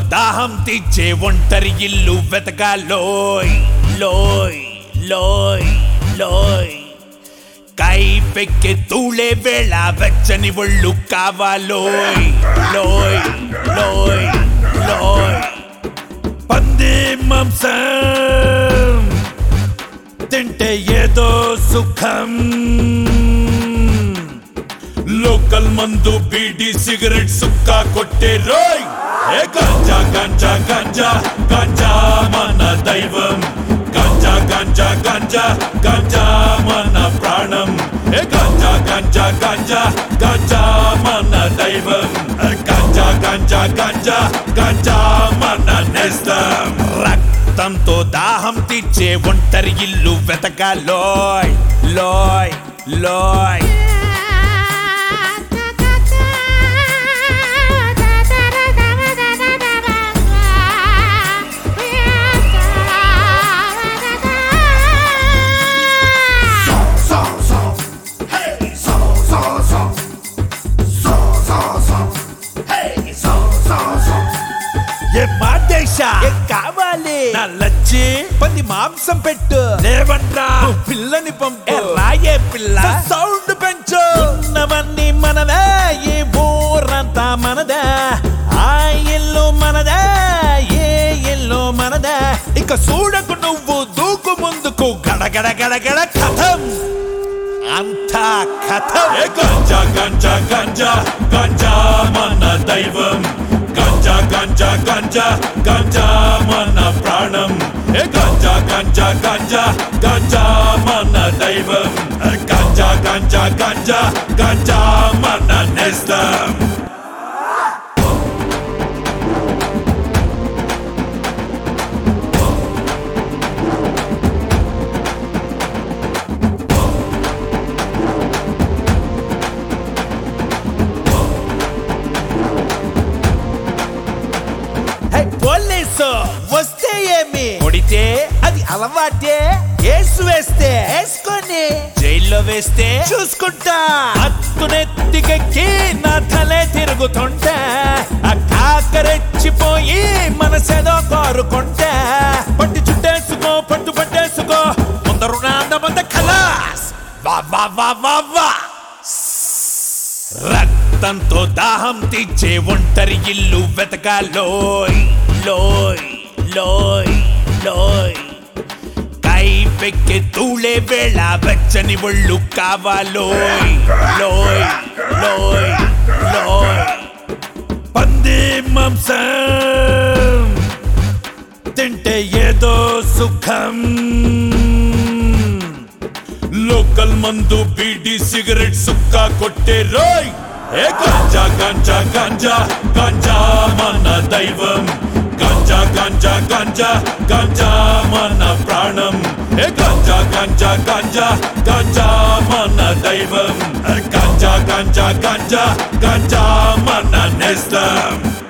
దాహం తీర్చే ఒంటరి ఇల్లు వెతకాలోయ్ లోయ్ లోయ్ లోయ్ కైపెక్కే తూళే వేళ వెచ్చని ఒళ్ళు కావాలోయ్ లోయ్ లోయ్ లోయ్ పంది మాంసం తింటే ఏదో సుఖం లోకల్ మందు బీడి సిగరెట్ సుక్కా కొట్టే రోయ్ ఏ గంజా గంజా గంజా గంజా మన దైవం గంజా గంజా గంజా గంజా మన ప్రాణం ఏ గంజా గంజా గంజా గంజా మన దైవం ఏ గంజా గంజా గంజా గంజా మన నేస్తం రక్తంతో దాహం తీర్చే ఒంటరి ఇల్లు వెతకాలోయ్ లోయ్ లోయ్ ఏ మాదేశ ఏ కావాలి నా లచ్చి పంది మాంసం పెట్టు లేవట్రా పిల్లని పంపు రాయే పిల్ల సౌండ్ పెంచు ఉన్నవన్నీ మనదే ఈ ఊరంతా మనదే ఆ ఇల్లు మనదే ఏ ఇల్లు మనదే ఇక చూడకు నువ్వు దూకు ముందుకు గడగడ గడగడ కథం అంతా కథం ఏ గంజా గంజా గంజా గంజా మన దైవం గంజా గంజా గంజా గంజా మన ప్రాణం ఏ గంజా గంజా గంజా గంజా మన దైవం ఏ గంజా గంజా గంజా గంజా మన నేస్తం హే పోలీసు వస్తే ఏమి కొడితే అది అలవాటే కేసు వేస్తే వేసుకొని జైల్లో వేస్తే చూసుకుంటా హత్తునెత్తికెక్కి నా తలే తిరుగుతుంటే ఆ కాకరెచ్చిపోయి మనసేదో కోరుకుంటే పట్టి చుట్టేసుకో పట్టు పట్టేసుకో ముందరు నా అందమంత ఖలాస్ వా వా వా వా వా రక్తంతో దాహం తీర్చే ఒంటరి ఇల్లు వెతకాలోయ్ లోయ్ లోయ్ లోయ్ కైపెక్కే తూళే వేళ వెచ్చని ఒళ్ళు కావాలోయ్ లోయ్ లోయ్ లోయ్ పంది మాంసం తింటే ఏదో సుఖం లోకల్ మందు బీడి సిగరెట్ సుక్కా కొట్టే రోయ్ ఏ గంజా గంజా గంజా గంజా మన దైవం గంజా గంజా గంజా గంజా మన ప్రాణం ఏ గంజా గంజా గంజా గంజా మన దైవం ఏ గంజా గంజా గంజా గంజా మన నేస్తం